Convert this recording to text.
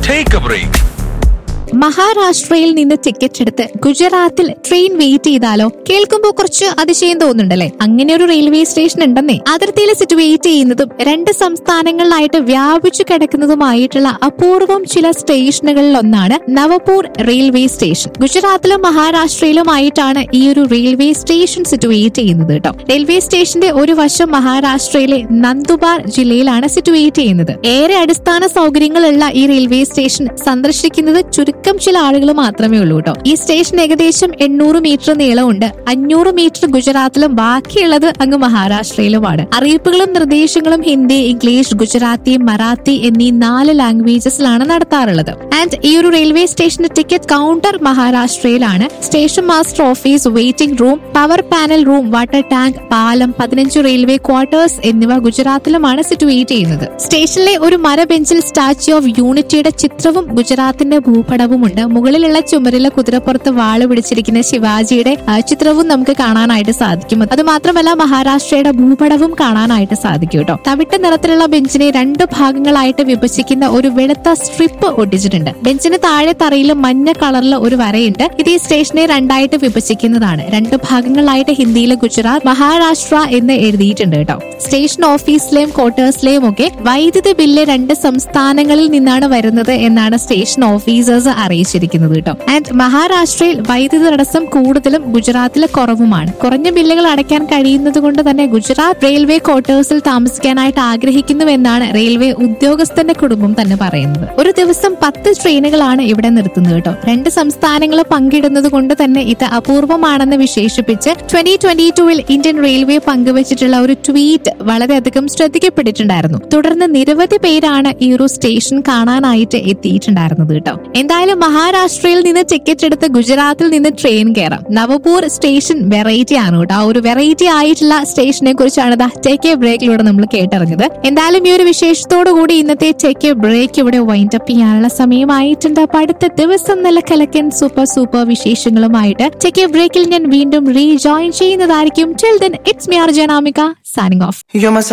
Take a break. മഹാരാഷ്ട്രയിൽ നിന്ന് ticket എടുത്ത് ഗുജറാത്തിൽ ട്രെയിൻ വെയിറ്റ് ചെയ്താലോ കേൾക്കുമ്പോൾ കുറച്ച് അതിശയം തോന്നുന്നുണ്ടല്ലേ അങ്ങനെ ഒരു റെയിൽവേ സ്റ്റേഷൻ ഉണ്ടെന്നേ അതിർത്തിയിൽ സിറ്റുവേറ്റ് ചെയ്യുന്നതും രണ്ട് സംസ്ഥാനങ്ങളിലായിട്ട് വ്യാപിച്ചു കിടക്കുന്നതുമായിട്ടുള്ള അപൂർവം ചില സ്റ്റേഷനുകളിൽ ഒന്നാണ് നവപൂർ റെയിൽവേ സ്റ്റേഷൻ ഗുജറാത്തിലും മഹാരാഷ്ട്രയിലുമായിട്ടാണ് ഈ ഒരു റെയിൽവേ സ്റ്റേഷൻ സിറ്റുവേറ്റ് ചെയ്യുന്നത് കേട്ടോ റെയിൽവേ സ്റ്റേഷന്റെ ഒരു വശം മഹാരാഷ്ട്രയിലെ നന്ദുബാർ ജില്ലയിലാണ് സിറ്റുവേറ്റ് ചെയ്യുന്നത് ഏറെ അടിസ്ഥാന സൗകര്യങ്ങളുള്ള ഈ റെയിൽവേ സ്റ്റേഷൻ സന്ദർശിക്കുന്നത് ചുരുക്കം ചില ആളുകൾ മാത്രമേ ഉള്ളൂ കേട്ടോ ഈ സ്റ്റേഷൻ ഏകദേശം എണ്ണൂറ് മീറ്റർ നീളമുണ്ട് അഞ്ഞൂറ് മീറ്റർ ഗുജറാത്തിലും ബാക്കിയുള്ളത് അങ്ങ് മഹാരാഷ്ട്രയിലുമാണ് അറിയിപ്പുകളും നിർദ്ദേശങ്ങളും ഹിന്ദി ഇംഗ്ലീഷ് ഗുജറാത്തി മറാത്തി എന്നീ നാല് ലാംഗ്വേജസിലാണ് നടത്താറുള്ളത് ആൻഡ് ഈ ഒരു റെയിൽവേ സ്റ്റേഷന്റെ ടിക്കറ്റ് കൗണ്ടർ മഹാരാഷ്ട്രയിലാണ് station master office waiting room power panel room water tank പാലം പതിനഞ്ച് റെയിൽവേ ക്വാർട്ടേഴ്സ് എന്നിവ ഗുജറാത്തിലുമാണ് സിറ്റുവേറ്റ് ചെയ്യുന്നത് സ്റ്റേഷനിലെ ഒരു മരബെഞ്ചിൽ സ്റ്റാച്യു ഓഫ് യൂണിറ്റിയുടെ ചിത്രവും ഗുജറാത്തിന്റെ ഭൂപടവുമുണ്ട് മുകളിലുള്ള ചുമരിലെ കുതിരപ്പുറത്ത് വാള് പിടിച്ചിരിക്കുന്ന ശിവാജിയുടെ ആ, ചിത്രവും നമുക്ക് കാണാനായിട്ട് സാധിക്കും അത് മാത്രമല്ല മഹാരാഷ്ട്രയുടെ ഭൂപടവും കാണാനായിട്ട് സാധിക്കും കേട്ടോ തവിട്ട നിറത്തിലുള്ള ബെഞ്ചിനെ രണ്ട് ഭാഗങ്ങളായിട്ട് വിഭജിക്കുന്ന ഒരു വെളുത്ത സ്ട്രിപ്പ് ഒട്ടിച്ചിട്ടുണ്ട് ബെഞ്ചിന് താഴെ തറയിൽ മഞ്ഞ കളറിൽ ഒരു വരയുണ്ട് ഇത് ഈ സ്റ്റേഷനെ രണ്ടായിട്ട് വിഭജിക്കുന്നതാണ് രണ്ട് ഭാഗങ്ങളായിട്ട് ഹിന്ദിയിൽ ഗുജറാത്ത് മഹാരാഷ്ട്ര എന്ന് എഴുതിയിട്ടുണ്ട് കേട്ടോ സ്റ്റേഷൻ ഓഫീസിലെയും ക്വാർട്ടേഴ്സിലെയും ഒക്കെ വൈദ്യുതി ബില്ല് രണ്ട് സംസ്ഥാനങ്ങളിൽ നിന്നാണ് വരുന്നത് എന്നാണ് സ്റ്റേഷൻ ഓഫീസേഴ്സ് അറിയിച്ചിരിക്കുന്നത് കേട്ടോ ആൻഡ് മഹാരാഷ്ട്രയിൽ വൈദ്യുതി തടസ്സം കൂടുതലും ഗുജറാത്തിൽ കുറവുമാണ് കുറഞ്ഞ ബില്ലുകൾ അടയ്ക്കാൻ കഴിയുന്നത് കൊണ്ട് തന്നെ ഗുജറാത്ത് റെയിൽവേ ക്വാർട്ടേഴ്സിൽ താമസിക്കാനായിട്ട് ആഗ്രഹിക്കുന്നുവെന്നാണ് റെയിൽവേ ഉദ്യോഗസ്ഥന്റെ കുടുംബം തന്നെ പറയുന്നത് ഒരു ദിവസം പത്ത് ട്രെയിനുകളാണ് ഇവിടെ നിർത്തുന്നത് കേട്ടോ രണ്ട് സംസ്ഥാനങ്ങൾ പങ്കിടുന്നത് കൊണ്ട് തന്നെ ഇത് അപൂർവമാണെന്ന് വിശേഷിപ്പിച്ച് ട്വന്റി ട്വന്റി ടുവിൽ ഇന്ത്യൻ റെയിൽവേ പങ്കുവച്ചിട്ടുള്ള ഒരു ട്വീറ്റ് വളരെയധികം ശ്രദ്ധിക്കപ്പെട്ടിട്ടുണ്ടായിരുന്നു തുടർന്ന് നിരവധി പേരാണ് ഈ ഒരു സ്റ്റേഷൻ കാണാനായിട്ട് എത്തിയിട്ടുണ്ടായിരുന്നത് കേട്ടോ എന്തായാലും മഹാരാഷ്ട്രയിൽ നിന്ന് ടിക്കറ്റ് എടുത്ത് ഗുജറാത്തിൽ നിന്ന് ട്രെയിൻ കയറാം നവപൂർ സ്റ്റേഷൻ വെറൈറ്റി ആണ് കേട്ടോ ആ ഒരു വെറൈറ്റി ആയിട്ടുള്ള സ്റ്റേഷനെ കുറിച്ചാണ് ദാ ടേക്ക് എ ബ്രേക്കിലൂടെ നമ്മൾ കേട്ടിറങ്ങുന്നത് എന്തായാലും ഈ ഒരു വിശേഷത്തോടു കൂടി ഇന്നത്തെ ടേക്ക് എ ബ്രേക്ക് ഇവിടെ വൈൻഡ് അപ്പ് ചെയ്യാനുള്ള സമയമായിട്ടുണ്ട് അപ്പൊ അടുത്ത ദിവസം നല്ല കലക്കൻ സൂപ്പർ സൂപ്പർ വിശേഷങ്ങളുമായിട്ട് ടേക്ക് എ ബ്രേക്കിൽ ഞാൻ വീണ്ടും റീജോയിൻ ചെയ്യുന്നതായിരിക്കും till then it's me R Janamika signing off Y yo más